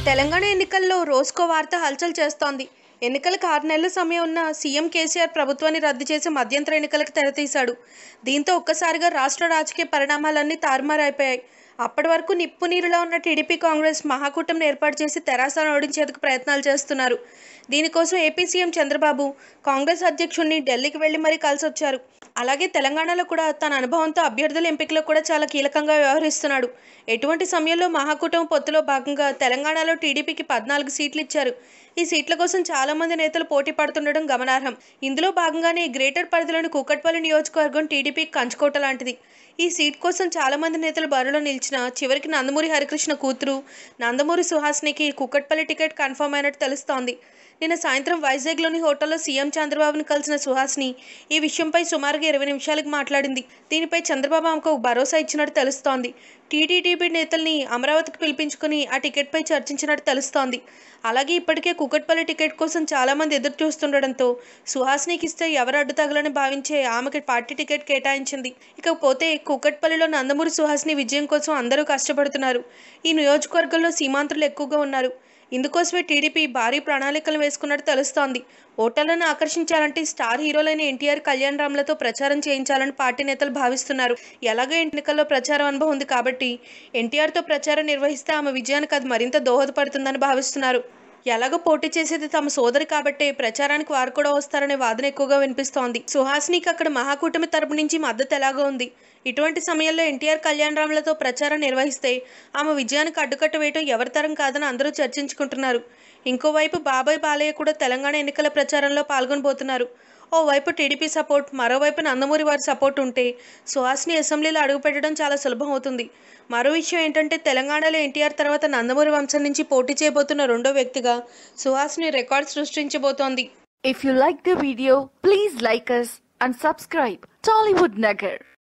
తెలంగాణ ఎన్నికల్లో రోజుకో వార్త హల్చల్ చేస్తోంది ఎన్నికలకు ఆరు నెలల సమయం ఉన్న సీఎం కేసీఆర్ ప్రభుత్వాన్ని రద్దు చేసి మధ్యంతర ఎన్నికలకు తెరతీశాడు దీంతో ఒక్కసారిగా రాష్ట్ర రాజకీయ పరిణామాలన్నీ తారుమారైపోయాయి అప్పటి వరకు నిప్పు నీరులో ఉన్న టీడీపీ కాంగ్రెస్ మహాకూటమిని ఏర్పాటు చేసి తెరాసను ఓడించేందుకు ప్రయత్నాలు చేస్తున్నారు దీనికోసం ఏపీ సీఎం చంద్రబాబు కాంగ్రెస్ అధ్యక్షుడిని ఢిల్లీకి వెళ్లి మరీ కలిసొచ్చారు అలాగే తెలంగాణలో కూడా తన అనుభవంతో అభ్యర్థుల ఎంపికలో కూడా చాలా కీలకంగా వ్యవహరిస్తున్నాడు ఎటువంటి సమయంలో మహాకూటమి పొత్తులో భాగంగా తెలంగాణలో టీడీపీకి పద్నాలుగు సీట్లు ఇచ్చారు ఈ సీట్ల కోసం చాలా మంది నేతలు పోటీ పడుతుండడం గమనార్హం ఇందులో భాగంగానే గ్రేటర్ పరిధిలోని కూకట్పల్లి నియోజకవర్గం టీడీపీకి కంచుకోట లాంటిది ఈ సీట్ కోసం చాలా మంది నేతలు బరిలో నిలిచిన చివరికి నందమూరి హరికృష్ణ కూతురు నందమూరి సుహాస్నికి కూకట్పల్లి టికెట్ కన్ఫర్మ్ అయినట్టు తెలుస్తోంది నిన్న సాయంత్రం వైజాగ్లోని హోటల్లో సీఎం చంద్రబాబును కలిసిన సుహాస్ని ఈ విషయంపై సుమారుగా ఇరవై నిమిషాలకు మాట్లాడింది దీనిపై చంద్రబాబు ఆమెకు భరోసా ఇచ్చినట్టు తెలుస్తోంది టీటీడీపీ నేతల్ని అమరావతికి పిలిపించుకుని ఆ టికెట్పై చర్చించినట్టు తెలుస్తోంది అలాగే ఇప్పటికే కుకట్పల్లి టికెట్ కోసం చాలామంది ఎదురు చూస్తుండడంతో సుహాస్నికి ఇస్తే ఎవరు అడ్డు తగలని భావించే ఆమెకి పార్టీ టికెట్ కేటాయించింది ఇకపోతే కుకట్పల్లిలో నందమూరి సుహాస్ని విజయం కోసం అందరూ కష్టపడుతున్నారు ఈ నియోజకవర్గంలో సీమాంధ్రులు ఎక్కువగా ఉన్నారు ఇందుకోసమే టీడీపీ భారీ ప్రణాళికలు వేసుకున్నట్టు తెలుస్తోంది ఓటర్లను ఆకర్షించాలంటే స్టార్ హీరోలైన ఎన్టీఆర్ కళ్యాణ్ రామ్లతో ప్రచారం చేయించాలని పార్టీ నేతలు భావిస్తున్నారు ఎలాగో ఎన్నికల్లో ప్రచారం అనుభవం ఉంది కాబట్టి ఎన్టీఆర్తో ప్రచారం నిర్వహిస్తే ఆమె విజయానికి అది మరింత దోహదపడుతుందని భావిస్తున్నారు ఎలాగో పోటీ చేసేది తమ సోదరి కాబట్టే ప్రచారానికి వారు కూడా వస్తారనే వాదన ఎక్కువగా వినిపిస్తోంది సుహాసినికి అక్కడ మహాకూటమి తరపు నుంచి మద్దతు ఎలాగో ఉంది ఇటువంటి సమయంలో ఎన్టీఆర్ కళ్యాణ్ రామ్లతో ప్రచారం నిర్వహిస్తే ఆమె విజయానికి అడ్డుకట్ట వేయటం ఎవరి తరం కాదని అందరూ చర్చించుకుంటున్నారు ఇంకోవైపు బాబాయ్ బాలయ్య కూడా తెలంగాణ ఎన్నికల ప్రచారంలో పాల్గొనబోతున్నారు ఓవైపు టీడీపీ సపోర్ట్ మరోవైపు నందమూరి వారి సపోర్ట్ ఉంటే సుహాస్ని అసెంబ్లీలో అడుగుపెట్టడం చాలా సులభం అవుతుంది మరో విషయం ఏంటంటే తెలంగాణలో ఎన్టీఆర్ తర్వాత నందమూరి వంశం నుంచి పోటీ చేయబోతున్న రెండో వ్యక్తిగా సుహాస్ని రికార్డ్ సృష్టించబోతోంది If you like the video, please like us and subscribe Tollywood Nagar.